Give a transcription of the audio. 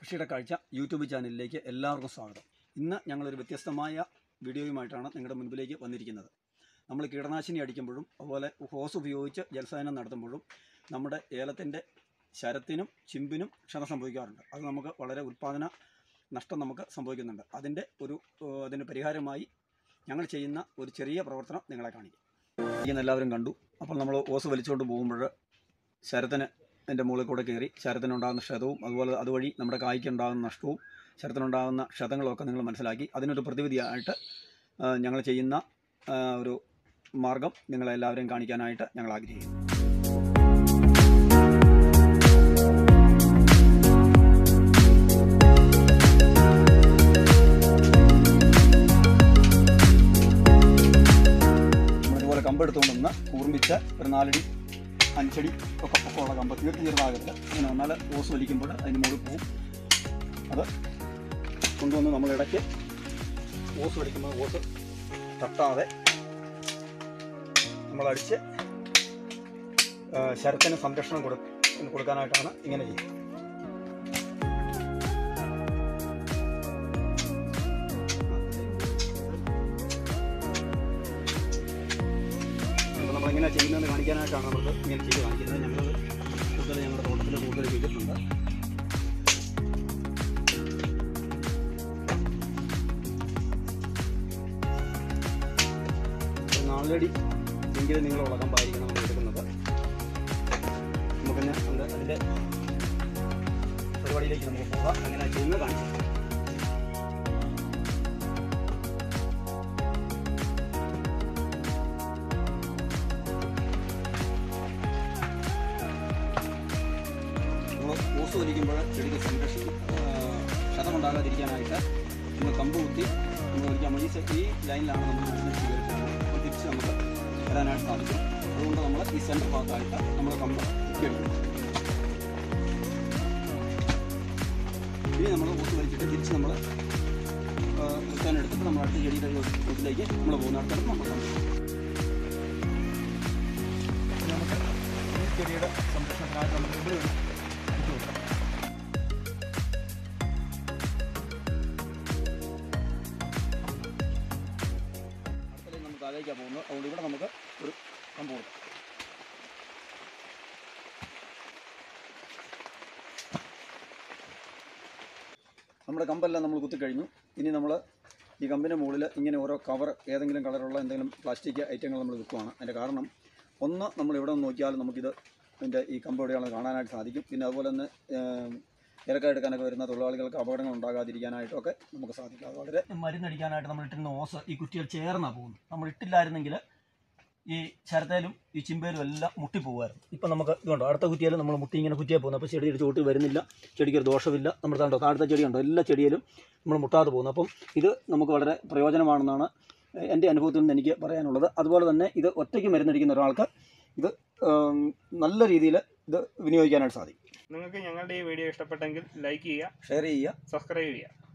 കൃഷിയുടെ കാഴ്ച യൂട്യൂബ് ചാനലിലേക്ക് എല്ലാവർക്കും സ്വാഗതം ഇന്ന് ഞങ്ങളൊരു വ്യത്യസ്തമായ വീഡിയോയുമായിട്ടാണ് നിങ്ങളുടെ മുൻപിലേക്ക് വന്നിരിക്കുന്നത് നമ്മൾ കീടനാശിനി അടിക്കുമ്പോഴും അതുപോലെ ഹോസ് ഉപയോഗിച്ച് ജലസേചനം നടത്തുമ്പോഴും നമ്മുടെ ഏലത്തിൻ്റെ ശരത്തിനും ചിമ്പിനും ക്ഷത സംഭവിക്കാറുണ്ട് അത് നമുക്ക് വളരെ ഉൽപ്പാദന നഷ്ടം നമുക്ക് സംഭവിക്കുന്നുണ്ട് അതിൻ്റെ ഒരു ഏഹ്, അതിന് പരിഹാരമായി ഞങ്ങൾ ചെയ്യുന്ന ഒരു ചെറിയ പ്രവർത്തനം നിങ്ങളെ കാണിക്കും ഇന്ന് എല്ലാവരും കണ്ടു അപ്പോൾ നമ്മൾ ഓസ് വലിച്ചുകൊണ്ട് പോകുമ്പോൾ ശരത്തിന് അതിൻ്റെ മുകളിൽ കൂടെ കയറി ശരത്തിനുണ്ടാകുന്ന ക്ഷതവും അതുപോലെ അതുവഴി നമ്മുടെ കായ്ക്ക് ഉണ്ടാകുന്ന നഷ്ടവും ശരത്തിനുണ്ടാകുന്ന ക്ഷതങ്ങളൊക്കെ നിങ്ങൾ മനസ്സിലാക്കി അതിനൊരു പ്രതിവിധിയായിട്ട് ആ, ഞങ്ങൾ ചെയ്യുന്ന ആ, ഒരു മാർഗം നിങ്ങളെല്ലാവരെയും കാണിക്കാനായിട്ട് ഞങ്ങൾ ആഗ്രഹിക്കുന്നു നമ്മളിതുപോലെ കമ്പെടുത്തുകൊണ്ട് വന്ന് കൂർമ്മിച്ച് ഒരു നാലടി അഞ്ചടി ഒക്കെ പൊക്കമുള്ള കമ്പ് തീർത്ത് ചെറുതാകരുത് അങ്ങനെ വന്നാൽ ഓസ് വലിക്കുമ്പോൾ അതിന് മുകളിൽ പോവും അത് കൊണ്ടുവന്ന് നമ്മൾ ഇടയ്ക്ക് ഓസ് വലിക്കുമ്പോൾ ഓസ് തട്ടാതെ നമ്മളടിച്ച് ആ, ശരത്തിന് സംരക്ഷണം കൊടു കൊടുക്കാനായിട്ടാണ് ഇങ്ങനെ ചെയ്യുന്നത് അപ്പോൾ നമ്മളെങ്ങനെ ചെയ്യുന്നതെന്ന് കാണിക്കാനായിട്ടാണ് നമ്മൾ ഇങ്ങനെ ചെയ്ത് കാണിക്കുന്നത് ഞങ്ങൾ കൂടുതൽ ഞങ്ങളുടെ തോട്ടത്തിൽ കൂടുതൽ ചെയ്തിട്ടുണ്ട് ഒരു നാലടി എങ്കിലും നിങ്ങൾ ഉളകമ്പായിരിക്കണം നമ്മൾ എടുക്കുന്നത് നമുക്കന്നെ അതിൻ്റെ അതിൻ്റെ പരിപാടിയിലേക്ക് നമുക്ക് പോകാം അങ്ങനെ ചെയ്യുന്നത് കാണിച്ചു തരാം. നമ്മൾ ഓസ് വലിക്കുമ്പോൾ ചെടിക്ക് സംരക്ഷണം ക്ഷതമുണ്ടാകാതിരിക്കാനായിട്ട് നമ്മൾ കമ്പ് കുത്തി നമ്മൾ വലിക്കാൻ ഈ സെ- ഈ ലൈനിലാണ് നമ്മൾ മരുന്ന് സ്വീകരിച്ചത് അപ്പോൾ തിരിച്ച് നമുക്ക് വരാനായിട്ട് സാധിക്കും അതുകൊണ്ട് നമ്മൾ ഈ സെൻറ്റർ ഭാഗത്തായിട്ട് നമ്മൾ കമ്പ് കുത്തിയെടുക്കും ഇനി നമ്മൾ ഓസ് വലിച്ചിട്ട് തിരിച്ച് നമ്മൾ കുത്താൻ എടുത്തിട്ട് നമ്മൾ അടുത്ത ചെടിയുടെ വീട്ടിലേക്ക് നമ്മൾ പോകുന്നിടത്തോളം നമ്മൾ സംരക്ഷിക്കും നമുക്ക് ഈ ചെടിയുടെ സംരക്ഷണത്തിനായിട്ട് നമുക്ക് ഇവിടെ ഒരു ഇത് കൊടുക്കാം. അടുത്തതിലേക്ക് നമുക്ക് താഴേക്കാണ് പോകുന്നത് അതുകൊണ്ട് ഇവിടെ നമുക്ക് ഒരു കമ്പ് കൊടുക്കാം നമ്മുടെ കമ്പെല്ലാം നമ്മൾ കുത്തിക്കഴിഞ്ഞു ഇനി നമ്മൾ ഈ കമ്പിൻ്റെ മുകളിൽ ഇങ്ങനെ ഓരോ കവർ ഏതെങ്കിലും കളറുള്ള എന്തെങ്കിലും പ്ലാസ്റ്റിക് ഐറ്റങ്ങൾ നമ്മൾ വെക്കുവാണ് അതിൻ്റെ കാരണം ഒന്ന് നമ്മൾ എവിടെ നിന്ന് നോക്കിയാലും നമുക്കിത് ഇതിൻ്റെ ഈ കമ്പ് എവിടെയാണെന്ന് കാണാനായിട്ട് സാധിക്കും പിന്നെ അതുപോലെ തന്നെ ഇറക്കെടുക്കാനൊക്കെ വരുന്ന തൊഴിലാളികൾക്ക് അപകടങ്ങൾ ഉണ്ടാകാതിരിക്കാനായിട്ടൊക്കെ നമുക്ക് സാധിക്കും അത് വളരെ മരുന്നടിക്കാനായിട്ട് നമ്മൾ ഇട്ടിരുന്ന ഓസ് ഈ കുറ്റികൾ ചേർന്നാണ് പോകുന്നത് നമ്മൾ ഇട്ടില്ലായിരുന്നെങ്കിൽ ഈ ശരത്തേലും ഈ ചിമ്പയിലും എല്ലാം മുട്ടിപ്പോകുമായിരുന്നു ഇപ്പം നമുക്ക് ഇതുണ്ടോ അടുത്ത കുറ്റിയാലും നമ്മൾ മുട്ടി ഇങ്ങനെ കുറ്റിയാൽ പോകുന്നത് അപ്പോൾ ചെടിയുടെ ചോട്ടിൽ വരുന്നില്ല ചെടിക്ക് ഒരു ദോഷമില്ല നമ്മൾ കണ്ടോ താഴത്തെ ചെടിയുണ്ടോ എല്ലാ ചെടിയിലും നമ്മൾ മുട്ടാതെ പോകുന്നു അപ്പം ഇത് നമുക്ക് വളരെ പ്രയോജനമാണെന്നാണ് എൻ്റെ അനുഭവത്തിൽ നിന്ന് എനിക്ക് പറയാനുള്ളത് അതുപോലെ തന്നെ ഇത് ഒറ്റയ്ക്ക് മരുന്നടിക്കുന്ന ഒരാൾക്ക് ഇത് ഉം, നല്ല രീതിയിൽ ഇത് വിനിയോഗിക്കാനായിട്ട് സാധിക്കും നിങ്ങൾക്ക് ഞങ്ങളുടെ ഈ വീഡിയോ ഇഷ്ടപ്പെട്ടെങ്കിൽ ലൈക്ക് ചെയ്യുക ഷെയർ ചെയ്യുക സബ്സ്ക്രൈബ് ചെയ്യുക